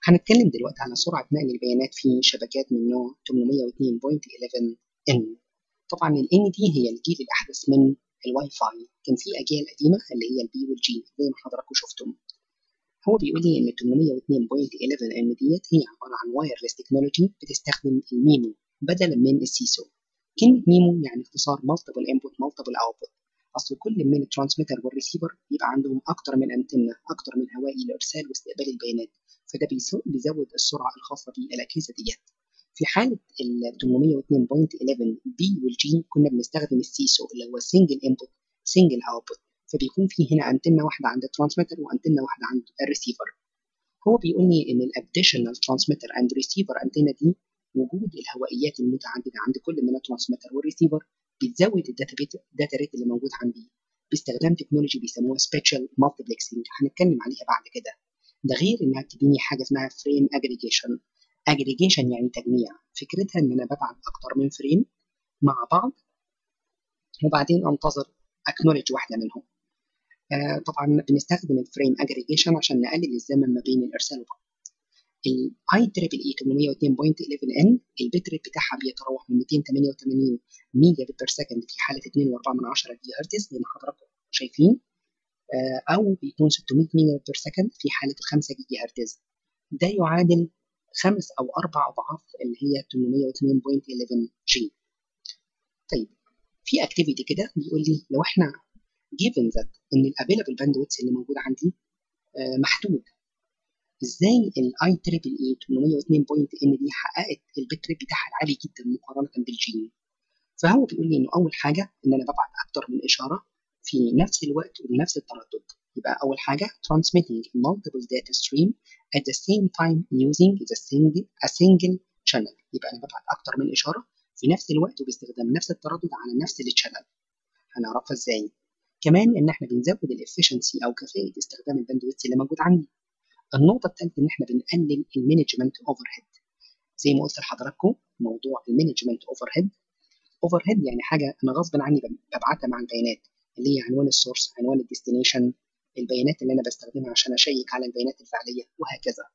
هنتكلم دلوقتي على سرعة نقل البيانات في شبكات من نوع 802.11n طبعا ال N دي هي الجيل الأحدث من الواي فاي كان في أجيال قديمة اللي هي البي والجي زي ما حضراتكم شفتم هو بيقول لي إن 802.11n ديت هي عبارة عن وايرلس تكنولوجي بتستخدم الميمو بدلا من السيسو كلمة ميمو يعني اختصار multiple input multiple output أصل كل من الترانسميتر والريسيفر يبقى عندهم أكتر من أنتنة أكتر من هوائي لإرسال واستقبال البيانات فده بيزود السرعة الخاصة بالأجهزة ديت في حالة ال 802.11 بي والجي كنا بنستخدم السيسو اللي هو سنجل انبوت سنجل اوتبوت فبيكون في هنا انتنة واحدة عند الترانسميتر وانتنة واحدة عند الريسيفر هو بيقول لي ان الاديشنال ترانسميتر اند ريسيفر انتنة دي وجود الهوائيات المتعددة عند كل من الترانسميتر والريسيفر بتزود الداتا ريت اللي موجود عندي باستخدام تكنولوجي بيسموها سبيشال مالتيبلكسنج هنتكلم عليها بعد كده ده غير انها بتديني حاجه اسمها فريم اجريجيشن اجريجيشن يعني تجميع فكرتها ان انا ببعت اكتر من فريم مع بعض وبعدين انتظر اكنولج واحده منهم آه طبعا بنستخدم الفريم اجريجيشن عشان نقلل الزمن ما بين الارسال وبعض الاي تريبل اي 802.11n البت ريت بتاعها بيتراوح من 288 ميجا بت بير سكند في حاله 2.4 جيجا هرتز زي ما حضراتكم شايفين او بيكون 600 ميجا بير سكند في حاله 5 جيجا هرتز ده يعادل خمس او اربع اضعاف اللي هي 802.11 جي طيب في اكتيفيتي كده بيقول لي لو احنا given that ان الافيلابل باندويتس اللي موجود عندي محدود ازاي الاي تريبل اي 802.ان دي حققت البت ريت بتاعها العالي جدا مقارنه بالجين فهو بيقول لي انه اول حاجه ان انا ببعت اكتر من اشاره في نفس الوقت وبنفس التردد يبقى أول حاجة transmitting multiple data stream at the same time using the single, a single channel يبقى أنا ببعت أكتر من إشارة في نفس الوقت وباستخدام نفس التردد على نفس الشانل هنعرفها إزاي كمان إن إحنا بنزود الإفشنسي أو كفاءة استخدام الباندويث اللي موجود عندي النقطة الثالثة إن إحنا بنقلل المانجمنت أوفر هيد زي ما قلت لحضراتكم موضوع المانجمنت أوفر هيد أوفر هيد يعني حاجة أنا غصب عني ببعتها مع البيانات اللي هي عنوان السورس عنوان الديستنيشن البيانات اللي انا بستخدمها عشان اشيك على البيانات الفعليه وهكذا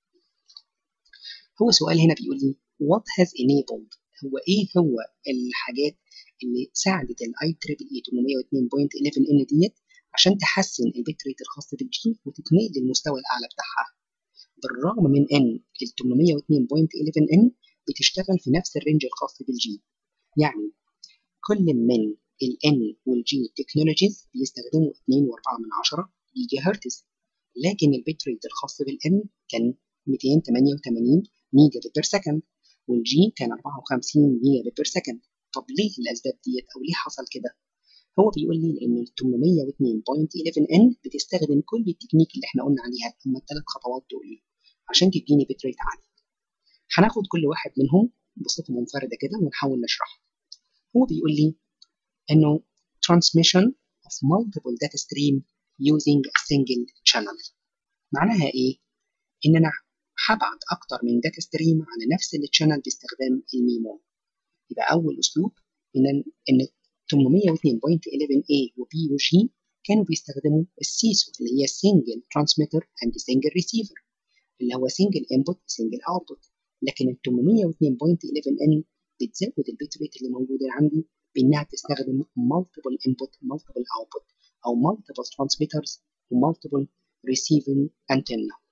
هو سؤال هنا بيقول لي what has enabled هو ايه هو الحاجات اللي ساعدت الاي تريبل اي 802.11 ان ديت عشان تحسن البيت ريت الخاص بالجي وتتنقل للمستوى الاعلى بتاعها بالرغم من ان ال 802.11 ان بتشتغل في نفس الرينج الخاص بالجي يعني كل من ال N وال G تكنولوجيز بيستخدموا 2.4 جيجا هرتز لكن البيت ريت الخاص بال N كان 288 ميجا بت بير سكند وال G كان 54 ميجا بت بير سكند طب ليه الأسباب ديت أو ليه حصل كده؟ هو بيقول لي لأن ال 802.11n بتستخدم كل التكنيك اللي احنا قلنا عليها هم الثلاث خطوات دول عشان تديني بيت ريت عالي هناخد كل واحد منهم بصفة منفردة كده ونحاول نشرحه هو بيقول لي انه transmission of multiple data stream using a single channel معناها ايه ان انا هبعت اكتر من داتا ستريم على نفس التشانل باستخدام الميمو يبقى اول اسلوب ان ان 802.11a و b و g كانوا بيستخدموا السيسو اللي هي single transmitter and single receiver اللي هو single input single output لكن ال 802.11n بتزود البيت ريت اللي موجوده عندي بانها تستخدم multiple input multiple output او multiple transmitters و multiple receiving antenna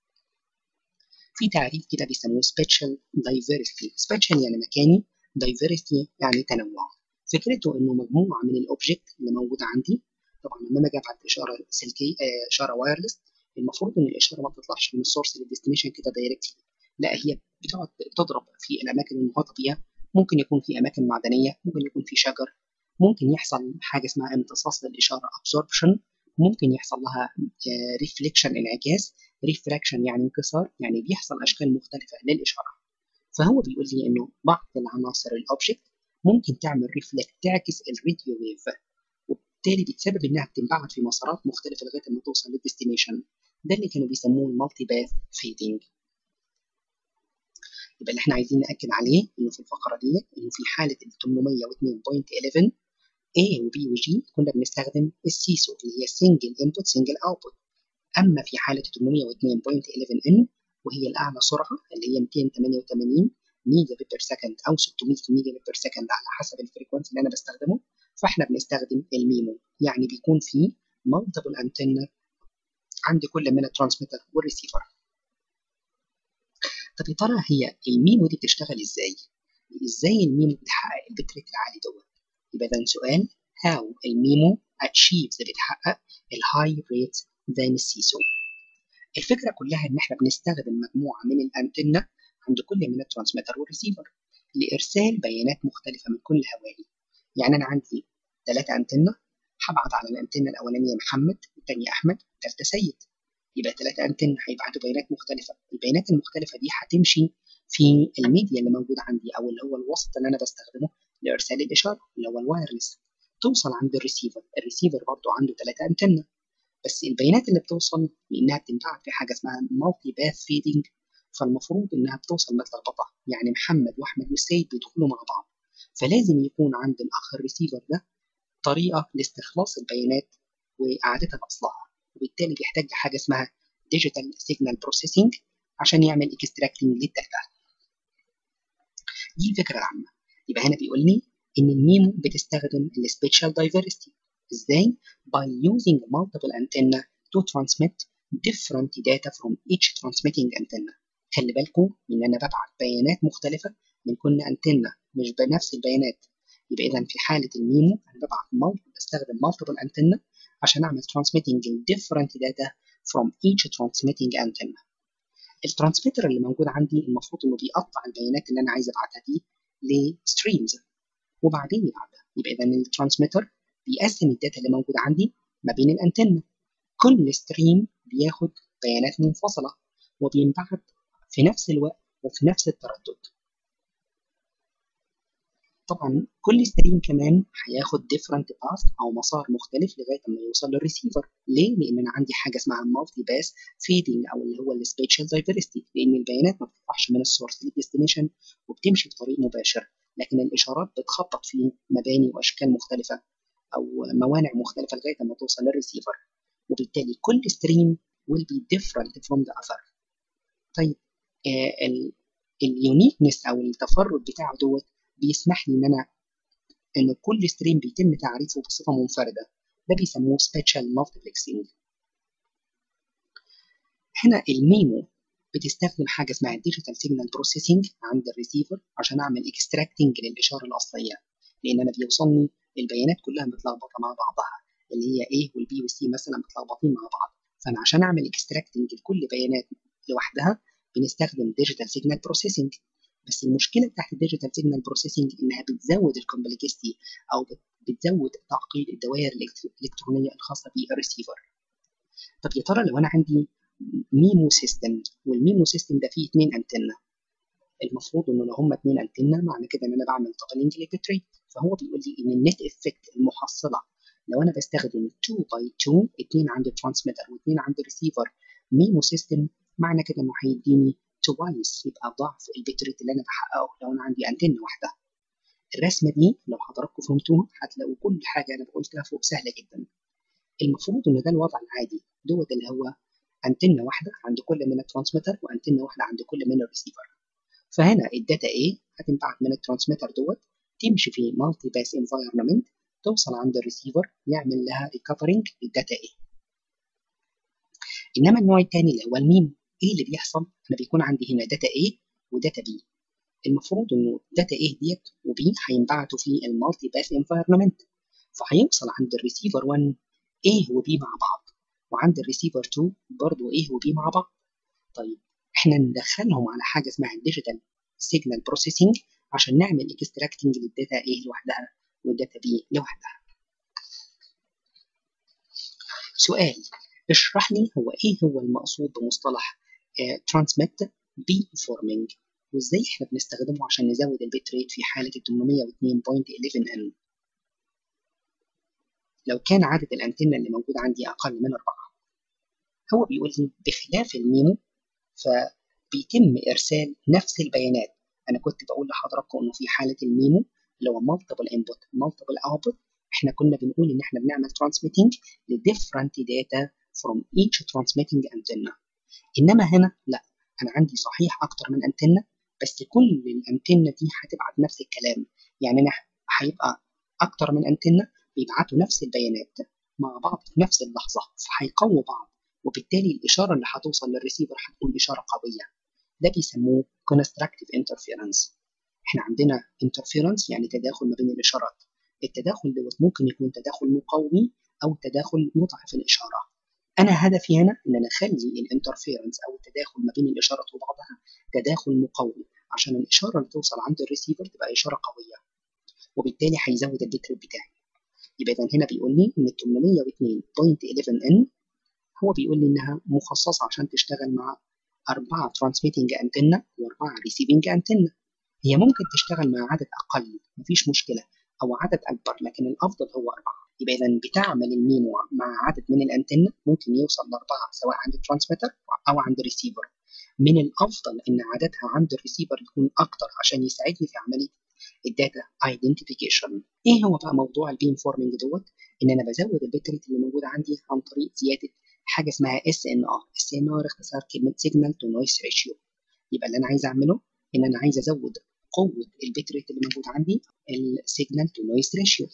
في تعريف كده بيسموه spatial diversity spatial يعني مكاني diversity يعني تنوع فكرته انه مجموعه من الاوبجكت اللي موجوده عندي طبعا لما اجي ابعت اشاره سلكيه آه اشاره وايرلس المفروض ان الاشاره ما تطلعش من السورس للديستنيشن كده دايركتلي لا هي بتقعد تضرب في الاماكن المحيطه بيها ممكن يكون في اماكن معدنيه ممكن يكون في شجر ممكن يحصل حاجه اسمها امتصاص للاشاره absorption ممكن يحصل لها ريفليكشن انعكاس ريفراكشن يعني انكسار يعني بيحصل اشكال مختلفه للاشاره فهو بيقول لي انه بعض العناصر الاوبجكت ممكن تعمل ريفلكت تعكس الراديو ويف وبالتالي بتسبب انها بتنبعث في مسارات مختلفه لغايه ما توصل للديستنيشن ده اللي كانوا بيسموه المالتي باث فيدنج يبقى اللي احنا عايزين ناكد عليه انه في الفقره ديت انه في حاله ال 802.11 A و B و G كنا بنستخدم السيسو اللي هي single input single output اما في حاله 802.11n وهي الاعلى سرعه اللي هي 288 ميجا بت بير سكند او 600 ميجا بت بير سكند على حسب الفريكونسي اللي انا بستخدمه فاحنا بنستخدم الميمو يعني بيكون في مالتيبل انتنا عند كل من الترانسميتر والريسيفر طب يا ترى هي الميمو دي بتشتغل ازاي؟ ازاي الميمو بتحقق البت ريت العالي دوت؟ يبقى ده سؤال how الميمو achieves بتحقق الهاي ريت than السيسو الفكره كلها ان احنا بنستخدم مجموعه من الانتنه عند كل من الترانسميتر والريسيفر لارسال بيانات مختلفه من كل هوائي يعني انا عندي ثلاثه انتنه هبعت على الانتنه الاولانيه محمد والثانيه احمد والثالثه سيد يبقى ثلاثه انتن هيبعتوا بيانات مختلفه البيانات المختلفه دي هتمشي في الميديا اللي موجود عندي او اللي هو الوسط اللي انا بستخدمه لارسال الاشاره اللي هو الوايرلس توصل عند الريسيفر الريسيفر برضه عنده ثلاثه انتنه بس البيانات اللي بتوصل لانها بتنبعت في حاجه اسمها مالتي باث فيدنج فالمفروض انها بتوصل متلخبطه يعني محمد واحمد والسيد بيدخلوا مع بعض فلازم يكون عند الاخ الريسيفر ده طريقه لاستخلاص البيانات واعادتها لاصلها وبالتالي بيحتاج لحاجه اسمها ديجيتال سيجنال بروسيسنج عشان يعمل اكستراكتنج للداتا دي الفكره العامه يبقى هنا بيقول لي ان الميمو بتستخدم السبيشال دايفرستي ازاي by using multiple antenna to transmit different data from each transmitting antenna خلي بالكم ان انا ببعت بيانات مختلفه من كل انتنه مش بنفس البيانات يبقى اذا في حاله الميمو انا ببعت مالتي بستخدم multiple antenna عشان اعمل transmitting different data from each transmitting antenna الترانسميتر اللي موجود عندي المفروض انه بيقطع البيانات اللي انا عايز ابعتها دي لستريمز وبعدين يبعتها يبقى اذا الترانسميتر بيقسم الداتا اللي موجوده عندي ما بين الانتنه كل ستريم بياخد بيانات منفصله وبينبعت في نفس الوقت وفي نفس التردد طبعا كل ستريم كمان هياخد different path او مسار مختلف لغايه ما يوصل للريسيفر ليه لان انا عندي حاجه اسمها مالتي باس فيدنج او اللي هو السبيشال دايفرستي لان البيانات ما بتطلعش من السورس للديستنيشن وبتمشي بطريق مباشر لكن الاشارات بتخبط في مباني واشكال مختلفه او موانع مختلفه لغايه ما توصل للريسيفر وبالتالي كل ستريم will be different from the other طيب آه اليونيكنس او التفرد بتاعه دوت بيسمح لي ان انا ان كل ستريم بيتم تعريفه بصفه منفرده ده بيسموه سبيشال مالتيبلكسنج هنا الميمو بتستخدم حاجه اسمها الديجيتال سيجنال بروسيسنج عند الريسيفر عشان اعمل اكستراكتنج للاشاره الاصليه لان انا بيوصلني البيانات كلها متلخبطه مع بعضها اللي هي A والبي والسي مثلا متلخبطين مع بعض فانا عشان اعمل اكستراكتنج لكل بيانات لوحدها بنستخدم ديجيتال سيجنال بروسيسنج بس المشكله بتاعت الديجيتال سيجنال بروسيسنج انها بتزود الكومبلكستي او بتزود تعقيد الدوائر الالكترونيه الخاصه بالريسيفر طب يا ترى لو انا عندي ميمو سيستم والميمو سيستم ده فيه اثنين انتنه المفروض انه لو هم اثنين انتنه معنى كده ان انا بعمل كابلنج للبتريت فهو بيقول لي ان النت افكت المحصله لو انا بستخدم 2 باي 2 اثنين عند الترانسميتر واثنين عند الريسيفر ميمو سيستم معنى كده انه هيديني توايس يبقى ضعف البتريت اللي انا بحققه لو انا عندي انتنه واحده الرسمه دي لو حضراتكم فهمتوها هتلاقوا كل حاجه انا قلتها فوق سهله جدا المفروض ان ده الوضع العادي دوت اللي هو انتنه واحده عند كل من الترانسميتر وانتنه واحده عند كل من الريسيفر فهنا الداتا ايه هتنبعت من الترانسميتر دوت تمشي في مالتي باس انفايرمنت توصل عند الريسيفر يعمل لها ريكفرنج للداتا ايه انما النوع الثاني اللي هو الميم ايه اللي بيحصل انا بيكون عندي هنا داتا A وداتا B المفروض انه داتا A ديت وB هينبعتوا في المالتي باث انفايرمنت فهيوصل عند الريسيفر 1 A وB مع بعض وعند الريسيفر 2 برضه A وB مع بعض طيب احنا ندخلهم على حاجه اسمها الديجيتال سيجنال بروسيسنج عشان نعمل اكستراكتنج للداتا A لوحدها والداتا B لوحدها سؤال اشرح لي هو ايه هو المقصود بمصطلح ترانسميت بي فورمينج وازاي احنا بنستخدمه عشان نزود البيت ريت في حاله ال 802.11 ان لو كان عدد الانتنه اللي موجود عندي اقل من أربعة هو بيقول لي بخلاف الميمو فبيتم ارسال نفس البيانات انا كنت بقول لحضراتكم انه في حاله الميمو اللي هو multiple input multiple output احنا كنا بنقول ان احنا بنعمل transmitting ل different data from each transmitting antenna انما هنا لا انا عندي صحيح اكتر من انتنه بس كل الانتنه دي هتبعت نفس الكلام يعني انا هيبقى اكتر من انتنه بيبعتوا نفس البيانات مع بعض في نفس اللحظه فهيقووا بعض وبالتالي الاشاره اللي هتوصل للريسيفر هتكون اشاره قويه ده بيسموه constructive interference احنا عندنا interference يعني تداخل ما بين الاشارات التداخل دوت ممكن يكون تداخل مقوي او تداخل مضعف الاشاره انا هدفي هنا ان انا اخلي الانترفيرنس او التداخل ما بين الاشارات وبعضها تداخل مقوي عشان الاشاره اللي توصل عند الريسيفر تبقى اشاره قويه وبالتالي هيزود البيت ريت بتاعي يبقى اذا هنا بيقول لي ان 802.11 ان هو بيقول لي انها مخصصه عشان تشتغل مع أربعة ترانسميتنج أنتنة وأربعة ريسيفنج أنتنة هي ممكن تشتغل مع عدد أقل مفيش مشكلة أو عدد أكبر لكن الأفضل هو أربعة يبقى إذا بتعمل المينو مع عدد من الأنتنة ممكن يوصل لأربعة سواء عند الترانسميتر أو عند الريسيفر من الأفضل إن عددها عند الريسيفر يكون أكتر عشان يساعدني في عملية الداتا ايدنتيفيكيشن ايه هو بقى موضوع البيم فورمينج دوت ان انا بزود البيت ريت اللي موجوده عندي عن طريق زياده حاجه اسمها اس ان ار اس ان ار اختصار كلمه سيجنال تو نويز ريشيو يبقى اللي انا عايز اعمله ان انا عايز ازود قوه البيت ريت اللي موجود عندي السيجنال تو نويز ريشيو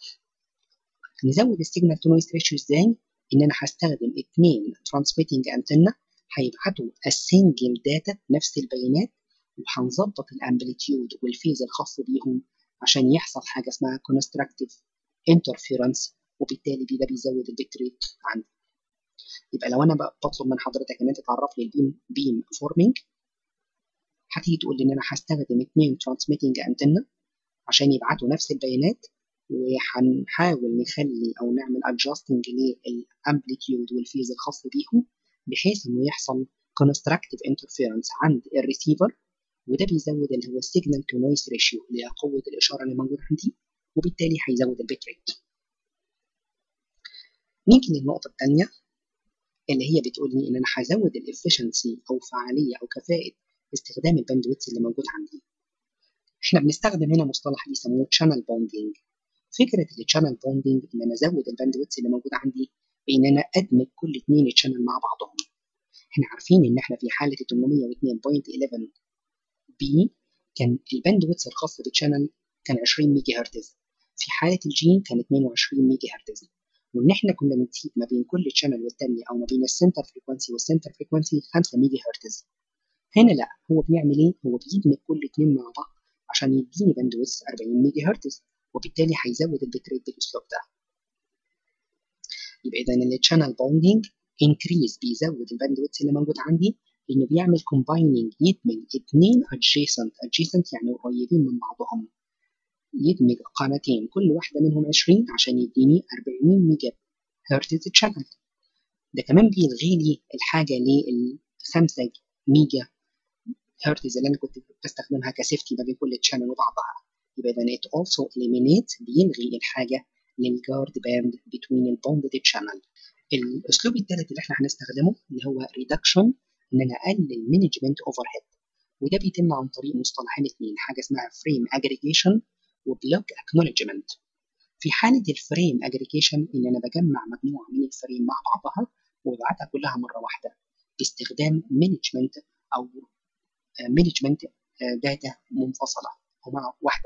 نزود السيجنال تو نويز ريشيو ازاي ان انا هستخدم اثنين ترانسميتنج انتنا هيبعتوا السنجل داتا نفس البيانات وهنظبط الامبليتيود والفيز الخاص بيهم عشان يحصل حاجه اسمها constructive interference وبالتالي ده بيزود البيت ريت عندي يبقى لو انا بطلب من حضرتك ان انت تعرف لي البيم بيم فورمينج هتيجي تقول لي ان انا هستخدم اثنين ترانسميتنج انتنا عشان يبعتوا نفس البيانات وهنحاول نخلي او نعمل ادجستنج للامبليتيود والفيز الخاص بيهم بحيث انه يحصل constructive interference عند الريسيفر وده بيزود اللي هو السيجنال تو نويز ريشيو اللي هي قوه الاشاره اللي موجوده عندي وبالتالي هيزود البيت ريت نيجي للنقطه الثانيه اللي هي بتقول لي ان انا هزود الافشنسي او فعاليه او كفاءه استخدام الباندويتس اللي موجود عندي احنا بنستخدم هنا مصطلح بيسموه channel bonding فكره التشانل بوندنج ان انا ازود الباندويتس اللي موجود عندي بان انا ادمج كل اثنين تشانل مع بعضهم احنا عارفين ان احنا في حاله 802.11 بي كان الباندويتس الخاص بالشانل كان 20 ميجا هرتز في حاله الجي كان 22 ميجا هرتز وان احنا كنا بنسيب ما بين كل تشانل والثانيه او ما بين السنتر فريكونسي والسنتر فريكونسي 5 ميجا هرتز هنا لا هو بيعمل ايه هو بيدمج كل اثنين مع بعض عشان يديني باندويتس 40 ميجا هرتز وبالتالي هيزود البيت ريت بالاسلوب ده يبقى اذا التشانل بوندنج انكريز بيزود الباندويتس اللي موجود عندي انه بيعمل كومبايننج يدمج اثنين adjacent adjacent يعني قريبين من بعضهم يدمج قناتين كل واحده منهم 20 عشان يديني 40 ميجا هرتز تشانل ده كمان بيلغي لي الحاجه لل 5 ميجا هرتز اللي انا كنت بستخدمها كسيفتي ما بين كل تشانل وبعضها يبقى اذا it also eliminates بيلغي الحاجه للجارد باند between البوندد channel الاسلوب الثالث اللي احنا هنستخدمه اللي هو reduction ان انا اقلل مانجمنت اوفر هيد وده بيتم عن طريق مصطلحين اثنين حاجه اسمها فريم اجريجيشن وبلوك اكنولجمنت في حاله الفريم اجريجيشن ان انا بجمع مجموعه من الفريم مع بعضها وببعتها كلها مره واحده باستخدام مانجمنت او مانجمنت داتا منفصله هما واحده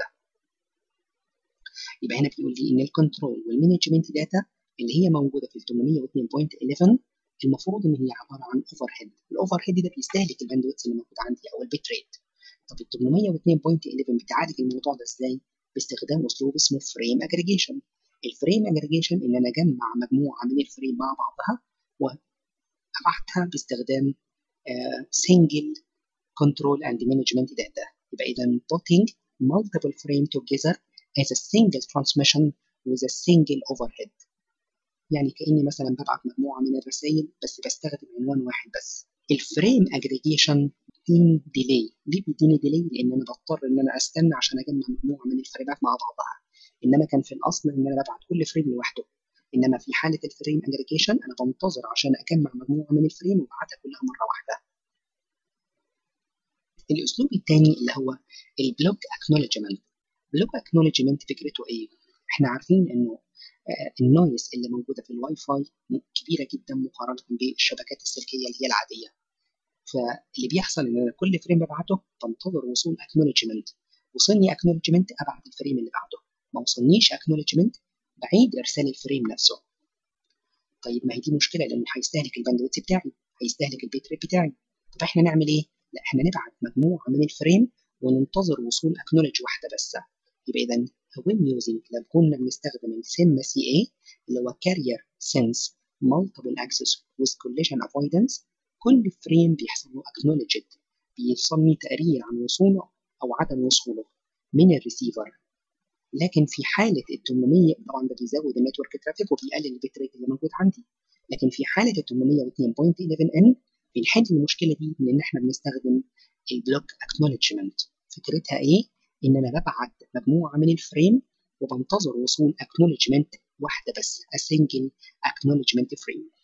يبقى هنا بيقول لي ان الكنترول والمانجمنت داتا اللي هي موجوده في 802.11 المفروض ان هي عباره عن اوفر هيد الاوفر هيد ده بيستهلك الباندويتس اللي موجود عندي او البيت ريت طب ال 802.11 بتعالج الموضوع ده ازاي باستخدام اسلوب اسمه فريم اجريجيشن الفريم اجريجيشن ان انا اجمع مجموعه من الفريم مع بعضها وابعتها باستخدام سنجل كنترول اند مانجمنت داتا يبقى اذا putting multiple frame together as a single transmission with a single overhead يعني كاني مثلا ببعت مجموعه من الرسائل بس بستخدم عنوان واحد بس الفريم اجريجيشن بيديني ديلي ليه بيديني ديلي لان انا بضطر ان انا استنى عشان اجمع مجموعه من الفريمات مع بعضها انما كان في الاصل ان انا ببعت كل فريم لوحده انما في حاله الفريم اجريجيشن انا بنتظر عشان اجمع مجموعه من الفريم وابعتها كلها مره واحده الاسلوب الثاني اللي هو البلوك اكنولجمنت بلوك اكنولجمنت فكرته ايه احنا عارفين انه النويز اللي موجوده في الواي فاي كبيره جدا مقارنه بالشبكات السلكيه اللي هي العاديه فاللي بيحصل ان انا كل فريم ببعته بنتظر وصول اكنولجمنت وصلني اكنولجمنت ابعت الفريم اللي بعده ما وصلنيش اكنولجمنت بعيد ارسال الفريم نفسه طيب ما هي دي مشكله لانه هيستهلك الباندويث بتاعي هيستهلك البيت ريت بتاعي طب احنا نعمل ايه؟ لا احنا نبعت مجموعه من الفريم وننتظر وصول اكنولج واحده بس يبقى اذا when using لو كنا بنستخدم السيم سي اي اللي هو carrier sense multiple access with collision avoidance كل فريم بيحصل له acknowledged بيوصلني تقرير عن وصوله او عدم وصوله من الريسيفر لكن في حاله ال 800 طبعا ده بيزود النتورك ترافيك وبيقلل البيت ريت اللي موجود عندي لكن في حاله ال 802.11 ان بنحل المشكله دي من ان احنا بنستخدم البلوك اكنولجمنت فكرتها ايه؟ ان انا ببعت مجموعه من الفريم وبنتظر وصول اكنولجمنت واحده بس a single acknowledgement frame